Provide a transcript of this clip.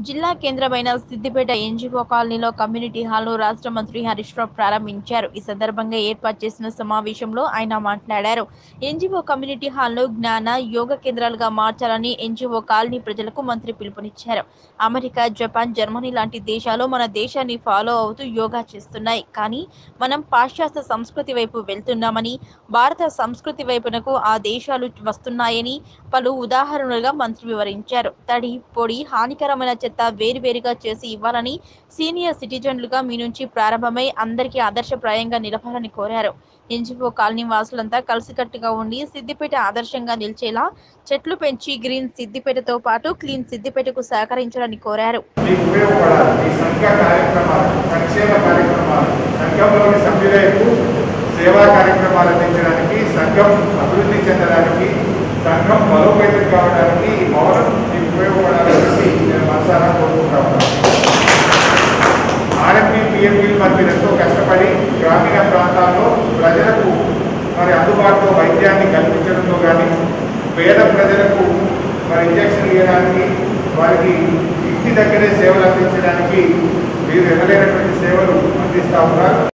జిల్లా కేంద్రమైన సిద్దిపేట ఎన్జిఓ కాలనీలో కమ్యూనిటీ హాల్ను రాష్ట్ర మంత్రి హరీష్ రావు ప్రారంభించారు ఈ సందర్భంగా ఏర్పాటు చేసిన సమావేశంలో ఆయన మాట్లాడారు ఎన్జిఓ కమ్యూనిటీ హాల్ను జ్ఞాన యోగ కేంద్రాలుగా మార్చాలని ఎన్జిఓ కాలనీ ప్రజలకు మంత్రి పిలుపునిచ్చారు అమెరికా జపాన్ జర్మనీ లాంటి దేశాలు మన దేశాన్ని ఫాలో అవుతూ యోగా చేస్తున్నాయి కానీ మనం పాశ్చాత్య సంస్కృతి వైపు వెళ్తున్నామని భారత సంస్కృతి వైపునకు ఆ దేశాలు వస్తున్నాయని పలు ఉదాహరణలుగా మంత్రి వివరించారు తడి పొడి హానికరమైన చెత్త వేరువేరుగా చేసి ఇవ్వాలని సీనియర్ సిటిజన్లుగా మీ నుంచి ప్రారంభమై అందరికీ ఆదర్శప్రాయంగా నిలపాలని కోరారు ఎన్జిఓ కాలనీ వాసులంతా కలిసికట్టుగా ఉండి సిద్దిపేట ఆదర్శంగా నిలిచేలా చెట్లు పెంచి గ్రీన్ సిద్దిపేటతో పాటు క్లీన్ సిద్దిపేటకు సహకరించాలని కోరారు మీకు ఉపయోగపడాలి ఈ సంఘ కార్యక్రమాలు సంక్షేమ కార్యక్రమాలు సంఘంలోని సభ్యులకు సేవా కార్యక్రమాలు అందించడానికి సంఘం అభివృద్ధి చెందడానికి సంఘం బలోపేతం కావడానికి ఈ భవనం మీకు ఉపయోగపడాలని చెప్పి నేను మనసారా కోరుకుంటా ఉన్నాను ఆర్ఎంపీ పిఎంపీ మరి మీరు ఎంతో కష్టపడి గ్రామీణ ప్రాంతాల్లో ప్రజలకు మరి అందుబాటులో వైద్యాన్ని కల్పించడంలో కానీ పేద ప్రజలకు మరి ఇంజక్షన్ ఇవ్వడానికి వారికి ఇంటి దగ్గరే సేవలు అందించడానికి మీరు ఎనలేనటువంటి సేవలు అందిస్తూ ఉన్నారు